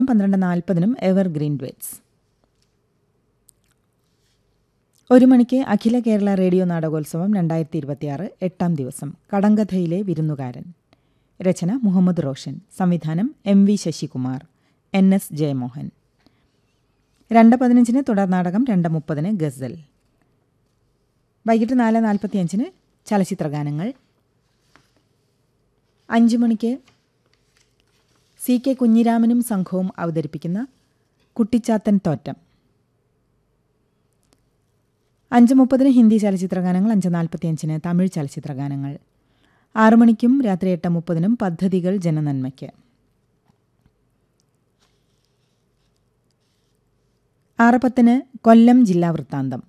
പന്ത്രണ്ട് നാൽപ്പതിനും എവർഗ്രീൻ ഡ്വേറ്റ്സ് ഒരു മണിക്ക് അഖില കേരള റേഡിയോ നാടകോത്സവം രണ്ടായിരത്തി ഇരുപത്തിയാറ് എട്ടാം ദിവസം കടങ്കഥയിലെ വിരുന്നുകാരൻ രചന മുഹമ്മദ് റോഷൻ സംവിധാനം M V Sasikumar N S Jayamohan രണ്ട് പതിനഞ്ചിന് തുടർ നാടകം രണ്ട് മുപ്പതിന് ഗസൽ വൈകിട്ട് നാല് നാൽപ്പത്തിയഞ്ചിന് ചലച്ചിത്രഗാനങ്ങൾ അഞ്ച് മണിക്ക് സി കെ കുഞ്ഞിരാമനും സംഘവും അവതരിപ്പിക്കുന്ന കുട്ടിച്ചാത്തൻ തോറ്റം അഞ്ച് മുപ്പതിന് ഹിന്ദി ചലച്ചിത്രഗാനങ്ങൾ അഞ്ച് നാൽപ്പത്തിയഞ്ചിന് തമിഴ് ചലച്ചിത്രഗാനങ്ങൾ ആറു മണിക്കും രാത്രി എട്ട് മുപ്പതിനും പദ്ധതികൾ ജനനന്മയ്ക്ക് ആറ് പത്തിന് കൊല്ലം ജില്ലാ വൃത്താന്തം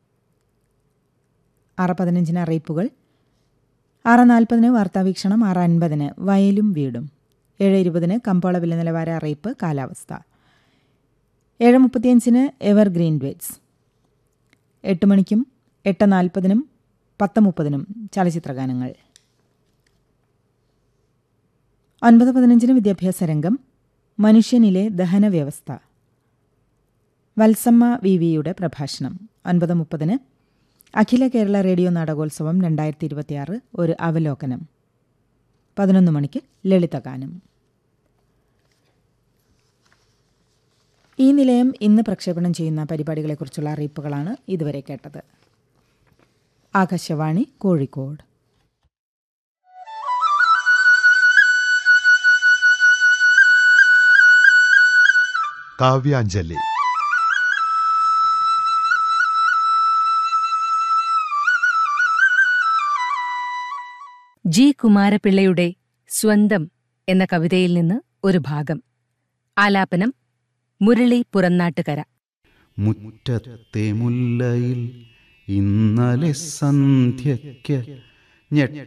ആറ് പതിനഞ്ചിന് അറിയിപ്പുകൾ ആറ് നാൽപ്പതിന് വാർത്താവീക്ഷണം ആറ് അൻപതിന് വയലും വീടും ഏഴ് ഇരുപതിന് കമ്പോള വില നിലവാര അറിയിപ്പ് കാലാവസ്ഥ ഏഴ് മുപ്പത്തിയഞ്ചിന് എവർഗ്രീൻ വേറ്റ്സ് എട്ട് മണിക്കും എട്ട് നാൽപ്പതിനും പത്ത് മുപ്പതിനും ചലച്ചിത്രഗാനങ്ങൾ ഒൻപത് പതിനഞ്ചിന് വിദ്യാഭ്യാസ രംഗം മനുഷ്യനിലെ ദഹന വ്യവസ്ഥ വത്സമ്മ വി വിയുടെ പ്രഭാഷണം ഒൻപത് മുപ്പതിന് അഖില കേരള റേഡിയോ നാടകോത്സവം രണ്ടായിരത്തി ഇരുപത്തിയാറ് ഒരു അവലോകനം പതിനൊന്ന് മണിക്ക് ലളിതഗാനം ഈ നിലയം ഇന്ന് പ്രക്ഷേപണം ചെയ്യുന്ന പരിപാടികളെക്കുറിച്ചുള്ള അറിയിപ്പുകളാണ് ഇതുവരെ കേട്ടത് ആകാശവാണി കോഴിക്കോട് കാവ്യാഞ്ജലി ജി കുമാരപിള്ളയുടെ സ്വന്തം എന്ന കവിതയിൽ നിന്ന് ഒരു ഭാഗം ആലാപനം മുരളി പുറന്നാട്ടുകര മുറ്റത്തെ മുല്ലയിൽ ഇന്നലെ സന്ധ്യയ്ക്ക് ഞെട്ട